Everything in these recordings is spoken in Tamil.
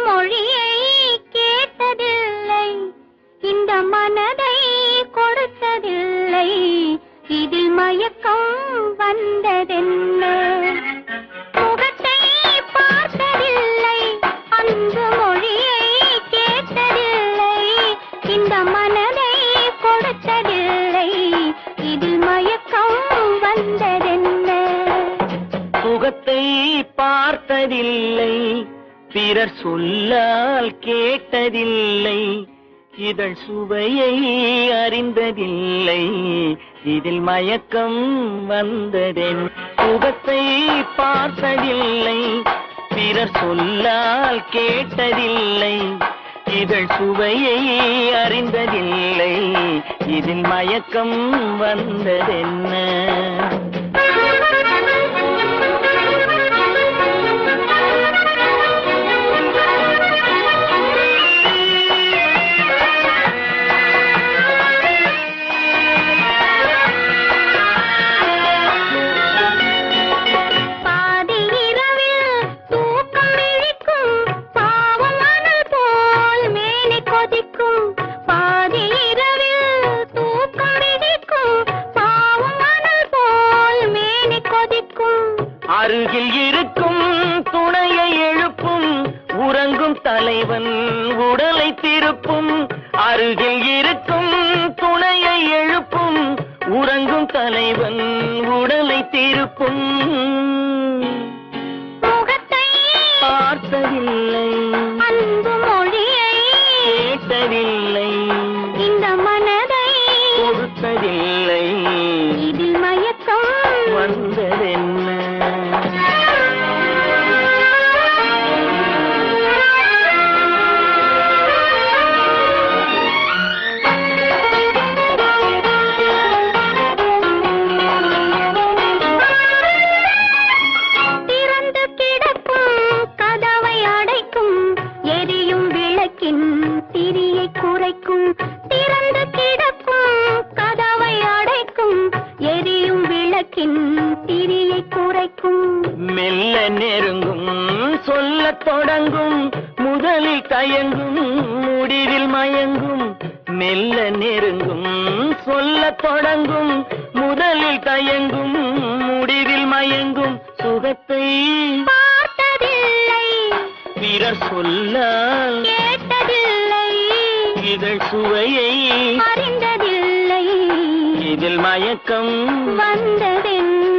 மொழியை கேட்டதில்லை இந்த மனதை கொடுத்ததில்லை இதில் மயக்கம் வந்ததென்ன முகத்தை பார்த்ததில்லை அன்பு மொழியை கேட்டதில்லை இந்த மனதை கொடுத்ததில்லை இதில் மயக்கம் வந்ததென்ன சுகத்தை பார்த்ததில்லை பிறர் சொல்லால் கேட்டதில்லை இதழ் சுவையை அறிந்ததில்லை இதில் மயக்கம் வந்ததென் சுகத்தை பார்த்ததில்லை பிறர் சொல்லால் கேட்டதில்லை இதழ் சுவையை அறிந்ததில்லை இதில் மயக்கம் வந்ததென்ன பாதி இரவில் தூக்கம் இழிக்கும் பாவம் மணல் போல் மேனி கொதிக்கும் பாதி இரவில் தூக்கம் இழிக்கும் பாவம் மணல் போல் மேனி கொதிக்கும் அருகில் இருக்கும் துணையை எழுப்பும் உறங்கும் தலைவன் உடலை திருப்பும் அருகில் இருக்கும் துணையை எழுப்பும் உறங்கும் தலைவன் உடலை திருப்பும் முகத்தை பார்த்ததில்லை அன்பு மொழியை கேட்டதில்லை இந்த மனதை கொடுத்ததில்லை இதில் மயக்கம் வந்ததென்ன திறந்து கிடக்கும் கதவை அடைக்கும் எரியும் விளக்கின் திரியை குறைக்கும் திறந்து கிடக்கும் கதவை அடைக்கும் எரியும் விளக்கின் திரியை குறைக்கும் மெல்ல நெருங்கும் சொல்லத் தொடங்கும் முதலில் தயங்கும் முடிவில் மயங்கும் மெல்ல நெருங்கும் சொல்லத் தொடங்கும் முதலில் தயங்கும் முடிவில் மயங்கும் சுகத்தை பார்த்ததில்லை பிறர் சொல்லால் கேட்டதில்லை இதழ் சுவையை அறிந்ததில்லை இதில் மயக்கம் வந்ததென்ன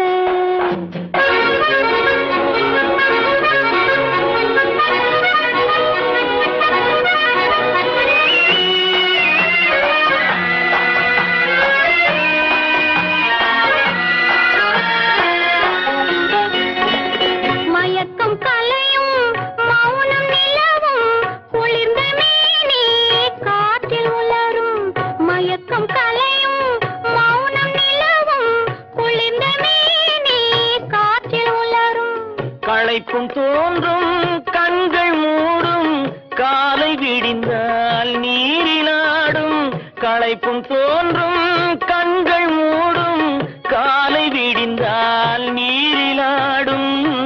மயக்கம் கலையும் மௌனம் நிலவும் குளிர்ந்த மேனி காற்றில் உலரும் மயக்கம் கலையும் மௌனம் நிலவும் குளிர்ந்த மேனி காற்றில் உலரும் களைப்பும் தோன்றும் கண்கள் மூடும் காலை விடிந்தால் நீரிலாடும் களைப்பும் தோன்றும் கண்கள் மூடும் காலை விடிந்தால் நீரிலாடும்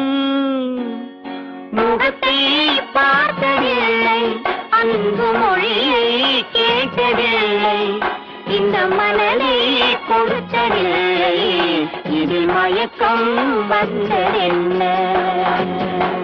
முகத்தை பார்த்ததில்லை அன்பு மொழியை கேட்டதில்லை இந்த மனதை கொடுத்ததில்லை இதில் மயக்கம் வந்ததென்ன